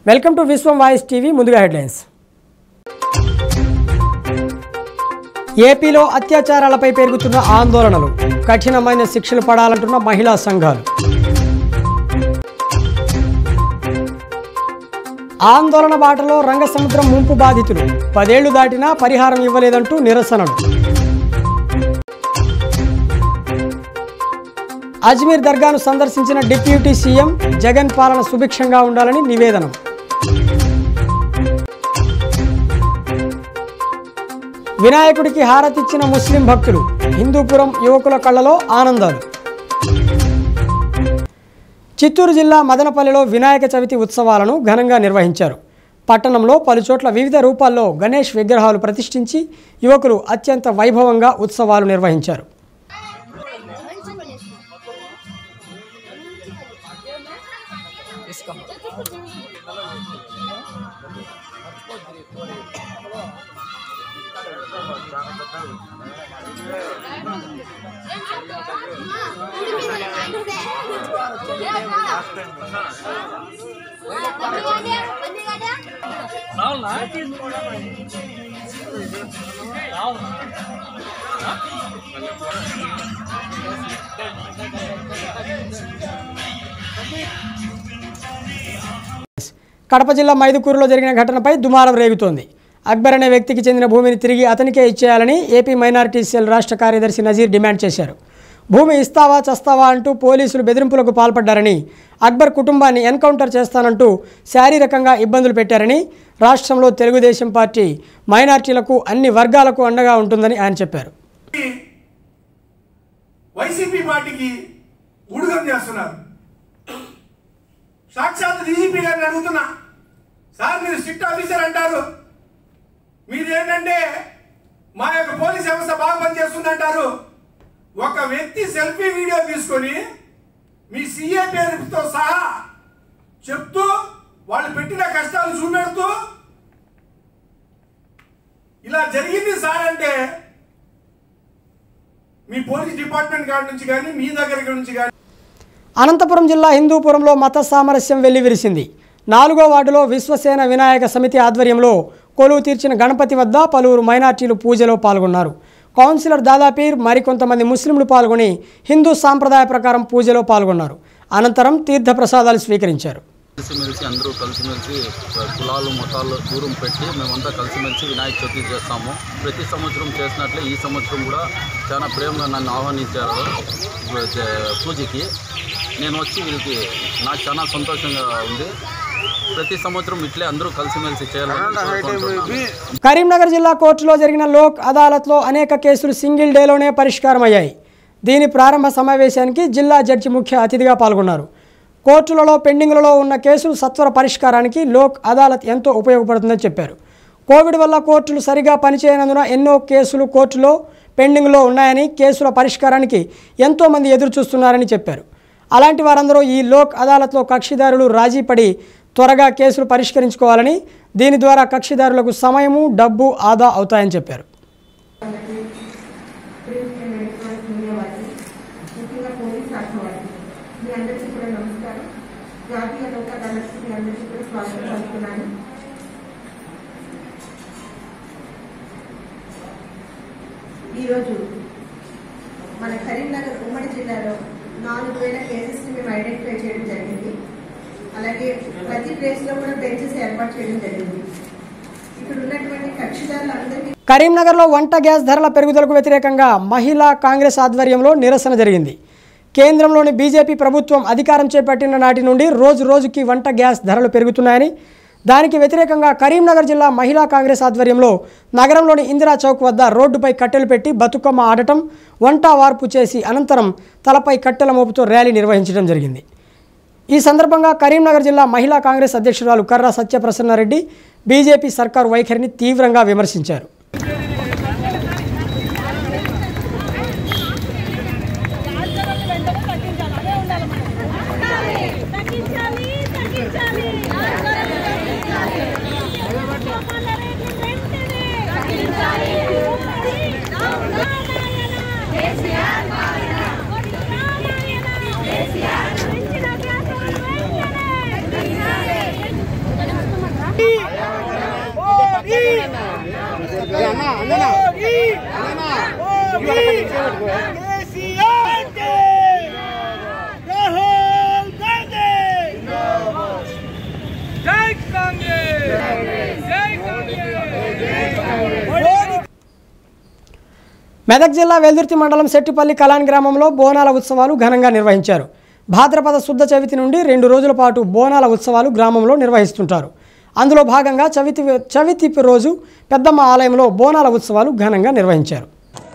Welcome to Vishwam voice TV ముందుగా headlines ఏపీలో అత్యాచారాలపై పెరుగుతున్న ఆందోళనలు కఠినమైన శిక్షలు పడాలంటున్న మహిళా సంఘాలు ఆందోళన బాటలో రంగసముద్రం ముంపు బాధితులు పదేళ్లు దాటినా పరిహారం ఇవ్వలేదంటూ నిరసనలు అజ్మీర్ దర్గాను సందర్శించిన డిప్యూటీ సీఎం జగన్ పాలన సుభిక్షంగా ఉండాలని నివేదనం వినాయకుడికి హారతిచ్చిన ముస్లిం భక్తులు హిందూపురం యువకుల కళ్ళలో ఆనందాలు చిత్తూరు జిల్లా మదనపల్లిలో వినాయక చవితి ఉత్సవాలను ఘనంగా నిర్వహించారు పట్టణంలో పలుచోట్ల వివిధ రూపాల్లో గణేష్ విగ్రహాలు ప్రతిష్ఠించి యువకులు అత్యంత వైభవంగా ఉత్సవాలు నిర్వహించారు కడప జిల్లా మైదుకూరులో జరిగిన ఘటనపై దుమారం రేగుతోంది అక్బర్ అనే వ్యక్తికి చెందిన భూమిని తిరిగి అతనికే ఇచ్చేయాలని ఏపీ మైనారిటీ సెల్ రాష్ట్ర కార్యదర్శి నజీర్ డిమాండ్ చేశారు భూమి ఇస్తావా చస్తావా అంటూ పోలీసులు బెదిరింపులకు పాల్పడ్డారని అక్బర్ కుటుంబాన్ని ఎన్కౌంటర్ చేస్తానంటూ శారీరకంగా ఇబ్బందులు పెట్టారని రాష్ట్రంలో తెలుగుదేశం పార్టీ మైనార్టీలకు అన్ని వర్గాలకు అండగా ఉంటుందని ఆయన చెప్పారు వైసీపీ పార్టీకి ఊడుగం చేస్తున్నారు సాక్షాత్ డీజీపీ గారిని అడుగుతున్నా సార్ మీరు స్ట్రిక్ట్ ఆఫీసర్ అంటారు మీరేంటంటే మా యొక్క పోలీస్ వ్యవస్థ బాగా పనిచేస్తుంది అంటారు ఒక వ్యక్తి సెల్ఫీ వీడియో తీసుకొని మీ సీఏ పేరుతో సహా చెప్తూ వాళ్ళు పెట్టిన కష్టాలు చూపెడుతూ ఇలా జరిగింది సార్ అంటే మీ పోలీస్ డిపార్ట్మెంట్ కాడి నుంచి కానీ మీ దగ్గర నుంచి కానీ అనంతపురం జిల్లా హిందూపురంలో మత సామరస్యం వెల్లివిరిసింది నాలుగో వార్డులో విశ్వసేన వినాయక సమితి ఆధ్వర్యంలో కొలువు తీర్చిన గణపతి వద్ద పలువురు మైనార్టీలు పూజలో పాల్గొన్నారు కౌన్సిలర్ దాదాపీర్ మరికొంతమంది ముస్లింలు పాల్గొని హిందూ సాంప్రదాయ ప్రకారం పూజలో పాల్గొన్నారు అనంతరం తీర్థ ప్రసాదాలు స్వీకరించారు కలిసిమెలిసి అందరూ కలిసిమెలిసి కులాలు మతాలు దూరం పెట్టి మేమంతా కలిసిమెలిసి వినాయక చవితి చేస్తాము ప్రతి సంవత్సరం చేసినట్లే ఈ సంవత్సరం కూడా చాలా ప్రేమగా నన్ను ఆహ్వానించారు జ- పూజకి నేను వచ్చి వీళ్ళకి నాకు చాలా సంతోషంగా ఉంది ప్రతి సంవత్సరం ఇట్లే అందరూ కలిసిమెలిసి చేయాలని కోరుకుంటున్నాను. కరీంనగర్ జిల్లా కోర్టులో జరిగిన లోక్ అదాలత్లో అనేక కేసులు సింగిల్ డేలోనే పరిష్కారమయ్యాయి దీని ప్రారంభ సమావేశానికి జిల్లా జడ్జి ముఖ్య అతిథిగా పాల్గొన్నారు కోర్టులలో పెండింగ్లలో ఉన్న కేసులు సత్వర పరిష్కారానికి లోక్ అదాలత్ ఎంతో ఉపయోగపడుతుందని చెప్పారు కోవిడ్ వల్ల కోర్టులు సరిగా పనిచేయనందున ఎన్నో కేసులు కోర్టులో పెండింగ్లో ఉన్నాయని కేసుల పరిష్కారానికి ఎంతోమంది ఎదురు చూస్తున్నారని చెప్పారు అలాంటి వారందరూ ఈ లోక్ అదాలత్లో కక్షిదారులు రాజీ పడి త్వరగా కేసులు పరిష్కరించుకోవాలని దీని ద్వారా కక్షిదారులకు సమయము డబ్బు ఆదా అవుతాయని చెప్పారు ముఖ్యంగా పోలీస్ శాఖ వారికి మీ అందరికీ కూడా నమస్కారం జాతీయ లోక అదాలత్కి మీ అందరికీ కూడా స్వాగతం పలుకుతున్నాను ఈరోజు మన కరీంనగర్ ఉమ్మడి జిల్లాలో నాలుగు వేల కేసెస్ని మేము ఐడెంటిఫై చేయడం జరిగింది అలాగే ప్రతి ప్లేస్లో కూడా బెంచెస్ ఏర్పాటు చేయడం జరిగింది ఇక్కడ ఉన్నటువంటి కక్షిదారులు అందరికీ కరీంనగర్లో వంట గ్యాస్ ధరల పెరుగుదలకు వ్యతిరేకంగా మహిళా కాంగ్రెస్ ఆధ్వర్యంలో నిరసన జరిగింది కేంద్రంలోని బీజేపీ ప్రభుత్వం అధికారం చేపట్టిన నాటి నుండి రోజు రోజుకి వంట గ్యాస్ ధరలు పెరుగుతున్నాయని దానికి వ్యతిరేకంగా కరీంనగర్ జిల్లా మహిళా కాంగ్రెస్ ఆధ్వర్యంలో నగరంలోని ఇందిరా చౌక్ వద్ద రోడ్డుపై కట్టెలు పెట్టి బతుకమ్మ ఆడటం వంట వార్పు చేసి అనంతరం తలపై కట్టెల మోపుతో ర్యాలీ నిర్వహించడం జరిగింది ఈ సందర్భంగా కరీంనగర్ జిల్లా మహిళా కాంగ్రెస్ అధ్యక్షురాలు కర్రా సత్యప్రసన్నారెడ్డి బీజేపీ సర్కారు వైఖరిని తీవ్రంగా విమర్శించారు తగ్గించాలి తగ్గించాలి తగ్గించాలి కేసీఆర్ మెదక్ జిల్లా వెల్దుర్తి మండలం శెట్టిపల్లి కలాన్ గ్రామంలో బోనాల ఉత్సవాలు ఘనంగా నిర్వహించారు భాద్రపద శుద్ధ చవితి నుండి రెండు రోజుల పాటు బోనాల ఉత్సవాలు గ్రామంలో నిర్వహిస్తుంటారు అందులో భాగంగా చవితి చవితి రోజు పెద్దమ్మ ఆలయంలో బోనాల ఉత్సవాలు ఘనంగా నిర్వహించారు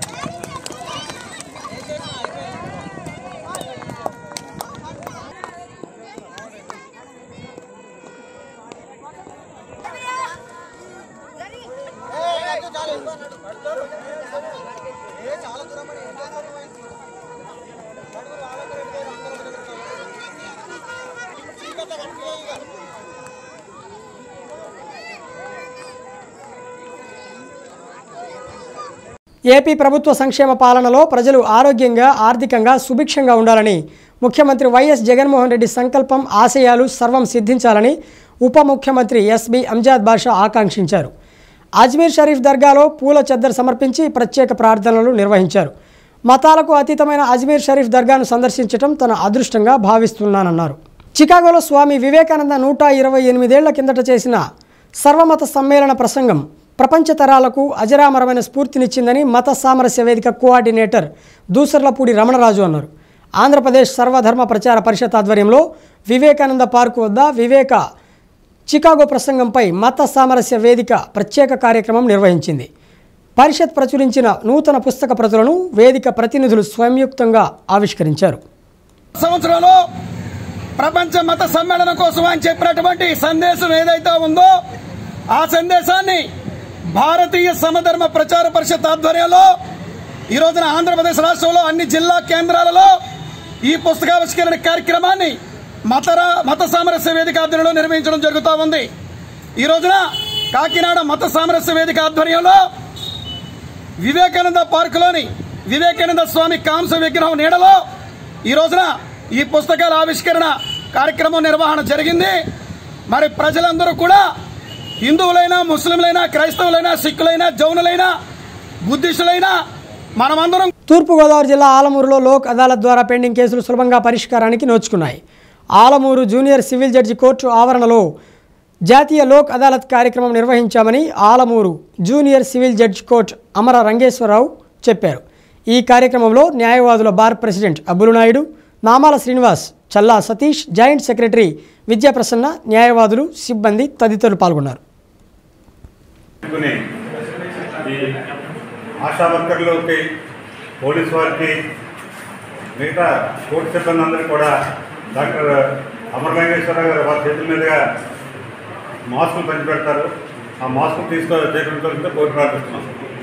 ఏపీ ప్రభుత్వ సంక్షేమ పాలనలో ప్రజలు ఆరోగ్యంగా ఆర్థికంగా సుభిక్షంగా ఉండాలని ముఖ్యమంత్రి వైఎస్ జగన్మోహన్ రెడ్డి సంకల్పం ఆశయాలు సర్వం సిద్ధించాలని ఉప ముఖ్యమంత్రి ఎస్బి అంజాద్ బాషా ఆకాంక్షించారు అజ్మీర్ షరీఫ్ దర్గాలో పూల చెద్దరు సమర్పించి ప్రత్యేక ప్రార్థనలు నిర్వహించారు మతాలకు అతీతమైన అజ్మీర్ షరీఫ్ దర్గాను సందర్శించడం తన అదృష్టంగా భావిస్తున్నానన్నారు చికాగోలో స్వామి వివేకానంద నూట ఇరవై ఎనిమిదేళ్ల కిందట చేసిన సర్వమత సమ్మేళన ప్రసంగం ప్రపంచ తరాలకు అజరామరమైన స్ఫూర్తినిచ్చిందని మత సామరస్య వేదిక కోఆర్డినేటర్ దూసర్లపూడి రమణరాజు అన్నారు ఆంధ్రప్రదేశ్ సర్వధర్మ ప్రచార పరిషత్ ఆధ్వర్యంలో వివేకానంద పార్కు వద్ద వివేక చికాగో ప్రసంగంపై మత సామరస్య వేదిక ప్రత్యేక కార్యక్రమం నిర్వహించింది పరిషత్ ప్రచురించిన నూతన పుస్తక ప్రతులను వేదిక ప్రతినిధులు సంయుక్తంగా ఆవిష్కరించారు సంవత్సరంలో ప్రపంచ మత సమ్మేళనం కోసం ఆయన చెప్పినటువంటి సందేశం ఏదైతే ఉందో ఆ సందేశాన్ని భారతీయ సమధర్మ ప్రచార పరిషత్ ఆధ్వర్యంలో ఈ రోజున ఆంధ్రప్రదేశ్ రాష్ట్రంలో అన్ని జిల్లా కేంద్రాలలో ఈ పుస్తకావిష్కరణ కార్యక్రమాన్ని మతర మత సామరస్య వేదిక ఆధ్వర్యంలో నిర్వహించడం జరుగుతూ ఉంది ఈ రోజున కాకినాడ మత సామరస్య వేదిక ఆధ్వర్యంలో వివేకానంద పార్కులోని వివేకానంద స్వామి కాంస విగ్రహం నీడలో ఈ రోజున ఈ పుస్తకాల ఆవిష్కరణ కార్యక్రమం నిర్వహణ జరిగింది మరి ప్రజలందరూ కూడా హిందువులైనా ముస్లింలైనా క్రైస్తవులైనా సిక్కులైనా జౌనులైనా బుద్ధిస్టులైనా మనమందరం తూర్పుగోదావరి జిల్లా ఆలమూరులో లోక్ అదాలత్ ద్వారా పెండింగ్ కేసులు సులభంగా పరిష్కారానికి నోచుకున్నాయి Alamuru junior civil judge court ఆవరణలో జాతీయ లోక్ అదాలత్ కార్యక్రమం నిర్వహించామని Alamuru junior civil judge court Amara Rangeswara Rao చెప్పారు ఈ కార్యక్రమంలో న్యాయవాదుల bar president Abbulu Naidu Namala Srinivas Challa Satish joint secretary Vidyaprasanna న్యాయవాదులు సిబ్బంది తదితరులు పాల్గొన్నారు పెట్టుకుని ఈ ఆశా వర్కర్లకి పోలీస్ వారికి మిగతా కోర్టు సిబ్బంది అందరికీ కూడా డాక్టర్ అమరలింగేశ్వరరావు గారు వారి చేతుల మీదుగా మాస్కులు పంచిపెడతారు ఆ మాస్కులు తీసుకో చేతులతో కోర్టు ప్రార్థిస్తున్నాం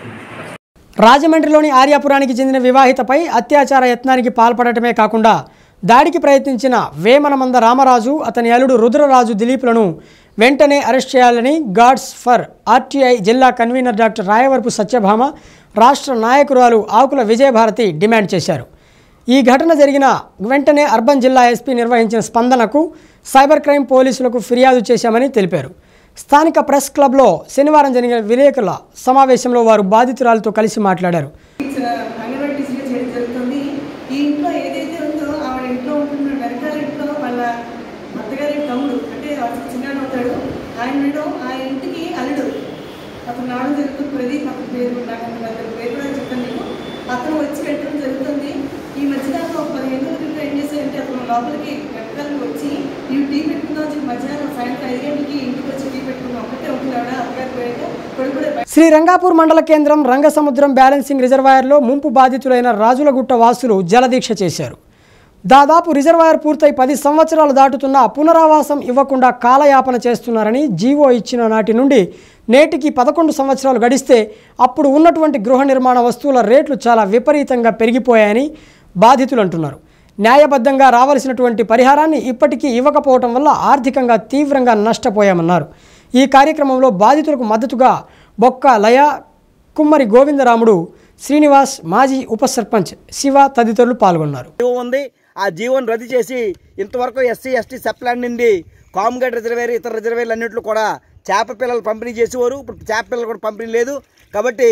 రాజమండ్రిలోని ఆర్యాపురానికి చెందిన వివాహితపై అత్యాచార యత్నానికి పాల్పడటమే కాకుండా దాడికి ప్రయత్నించిన వేమనమంద రామరాజు అతని అల్లుడు రుద్రరాజు దిలీప్లను వెంటనే అరెస్ట్ చేయాలని గాడ్స్ ఫర్ ఆర్టీఐ జిల్లా కన్వీనర్ డాక్టర్ రాయవరపు సత్యభామ రాష్ట్ర నాయకురాలు ఆకుల విజయభారతి డిమాండ్ చేశారు ఈ ఘటన జరిగిన వెంటనే అర్బన్ జిల్లా ఎస్పీ నిర్వహించిన స్పందనకు సైబర్ క్రైమ్ పోలీసులకు ఫిర్యాదు చేశామని తెలిపారు స్థానిక ప్రెస్ క్లబ్లో శనివారం జరిగిన విలేకరుల సమావేశంలో వారు బాధితురాలతో కలిసి మాట్లాడారు అంగన్వాడీ టీచర్గా చేయడం జరుగుతుంది ఈ ఇంట్లో ఏదైతే ఉందో ఆవిడ ఇంట్లో ఉంటున్న వెనకాల ఇంట్లో వాళ్ళ అత్తగారి తమ్ముడు అంటే అతను చిన్నాడు అవుతాడు ఆయన ఆ ఇంటికి అల్లుడు అతను రావడం జరుగుతుంది ప్రదీప్ అతని పేరు నాకు అంత అతని పేరు కూడా చెప్తాను నీకు అతను వచ్చి పెట్టడం జరుగుతుంది ఈ మధ్యకాలంలో ఒక పదిహేను రోజుల క్రితం ఏం చేశారంటే అతను లోపలికి వెనకాలకు వచ్చి ఈ టీ పెట్టుకుందాం అని చెప్పి మధ్యాహ్నం సాయంత్రం ఐదు గంటలకి ఇంటికి వచ్చి టీ పెట్టుకుందాం ఒకటే ఉంటుంది ఆవిడ అత్తగారు పోయాక కొడుకు కూడా బయట శ్రీ రంగాపూర్ మండల కేంద్రం రంగసముద్రం బ్యాలెన్సింగ్ రిజర్వాయర్లో ముంపు బాధితులైన రాజులగుట్ట వాసులు జలదీక్ష చేశారు దాదాపు రిజర్వాయర్ పూర్తయి పది సంవత్సరాలు దాటుతున్నా పునరావాసం ఇవ్వకుండా కాలయాపన చేస్తున్నారని జీవో ఇచ్చిన నాటి నుండి నేటికి పదకొండు సంవత్సరాలు గడిస్తే అప్పుడు ఉన్నటువంటి గృహ నిర్మాణ వస్తువుల రేట్లు చాలా విపరీతంగా పెరిగిపోయాయని బాధితులు అంటున్నారు న్యాయబద్ధంగా రావాల్సినటువంటి పరిహారాన్ని ఇప్పటికీ ఇవ్వకపోవటం వల్ల ఆర్థికంగా తీవ్రంగా నష్టపోయామన్నారు ఈ కార్యక్రమంలో బాధితులకు మద్దతుగా బొక్క లయ కుమ్మరి గోవిందరాముడు శ్రీనివాస్ మాజీ ఉప సర్పంచ్ శివ తదితరులు పాల్గొన్నారు జీవో ఉంది ఆ జీవోని రద్దు చేసి ఇంతవరకు ఎస్సీ ఎస్టీ సప్లాన్ నుండి కామ్గేట్ రిజర్వేర్ ఇతర రిజర్వేర్లు అన్నింటిలో కూడా చేప పిల్లలు పంపిణీ చేసేవారు ఇప్పుడు చేప పిల్లలు కూడా పంపిణీ లేదు కాబట్టి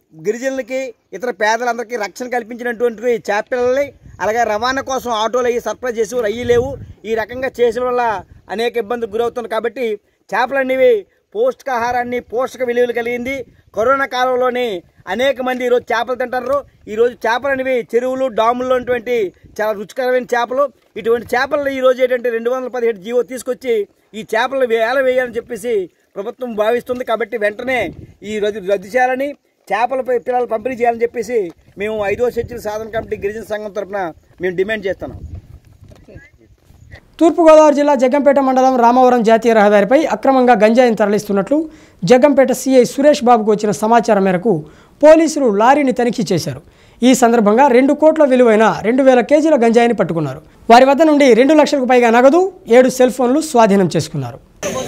గిరిజనులకి ఇతర పేదలందరికీ రక్షణ కల్పించినటువంటి చేపలని అలాగే రవాణా కోసం ఆటోలు అయ్యి సరఫరా చేసి రయ్యి లేవు ఈ రకంగా చేసిన వల్ల అనేక ఇబ్బందులు గురవుతుంది కాబట్టి చేపలు అనేవి పౌష్టికాహారాన్ని పోషక విలువలు కలిగింది కరోనా కాలంలోనే అనేక మంది ఈరోజు చేపలు తింటారు ఈరోజు చేపలు అనేవి చెరువులు డాముల్లో ఉన్నటువంటి చాలా రుచికరమైన చేపలు ఇటువంటి చేపలను ఈరోజు ఏంటంటే రెండు వందల పదిహేడు జీవో తీసుకొచ్చి ఈ చేపలను వేల వేయాలని చెప్పేసి ప్రభుత్వం భావిస్తుంది కాబట్టి వెంటనే ఈ రద్దు రద్దు చేయాలని చేపలపై పిల్లలు పంపిణీ చేయాలని చెప్పేసి మేము ఐదో సెంచురీ సాధన కమిటీ గిరిజన సంఘం తరఫున మేము డిమాండ్ చేస్తున్నాం తూర్పుగోదావరి జిల్లా జగ్గంపేట మండలం రామవరం జాతీయ రహదారిపై అక్రమంగా గంజాయిని తరలిస్తున్నట్లు జగ్గంపేట సీఐ సురేష్ బాబుకు వచ్చిన సమాచారం మేరకు పోలీసులు లారీని తనిఖీ చేశారు ఈ సందర్భంగా రెండు కోట్ల విలువైన రెండు వేల కేజీల గంజాయిని పట్టుకున్నారు వారి వద్ద నుండి రెండు లక్షలకు పైగా నగదు ఏడు సెల్ ఫోన్లు స్వాధీనం చేసుకున్నారు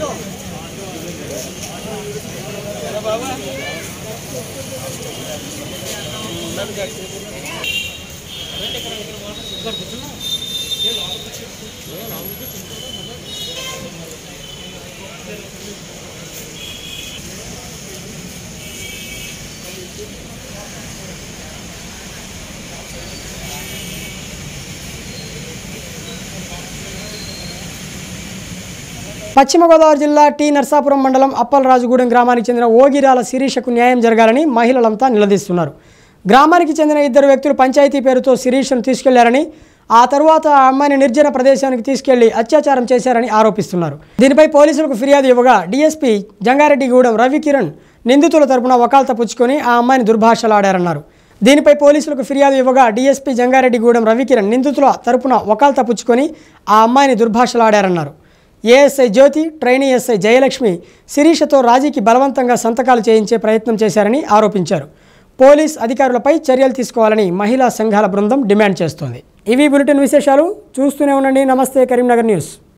పశ్చిమ గోదావరి జిల్లా టి నర్సాపురం మండలం అప్పలరాజుగూడెం గ్రామానికి చెందిన ఓగిరాల శిరీషకు న్యాయం జరగాలని మహిళలంతా నిలదీస్తున్నారు గ్రామానికి చెందిన ఇద్దరు వ్యక్తులు పంచాయతీ పేరుతో శిరీషను తీసుకెళ్లారని ఆ తరువాత ఆ అమ్మాయిని నిర్జన ప్రదేశానికి తీసుకెళ్లి అత్యాచారం చేశారని ఆరోపిస్తున్నారు దీనిపై పోలీసులకు ఫిర్యాదు ఇవ్వగా డీఎస్పీ జంగారెడ్డిగూడెం రవికిరణ్ నిందితుల తరపున వకాల్త పుచ్చుకొని ఆ అమ్మాయిని దుర్భాషలాడారన్నారు దీనిపై పోలీసులకు ఫిర్యాదు ఇవ్వగా డీఎస్పీ జంగారెడ్డిగూడెం రవికిరణ్ నిందితుల తరపున వకాల్త పుచ్చుకొని ఆ అమ్మాయిని దుర్భాషలాడారన్నారు ASI Jyothi trainee SI Jayalakshmi శిరీషతో రాజీకి బలవంతంగా సంతకాలు చేయించే ప్రయత్నం చేశారని ఆరోపించారు పోలీస్ అధికారులపై చర్యలు తీసుకోవాలని మహిళా సంఘాల బృందం డిమాండ్ చేస్తోంది ఇవి బులెటిన్ విశేషాలు చూస్తూనే ఉండండి నమస్తే కరీంనగర్ న్యూస్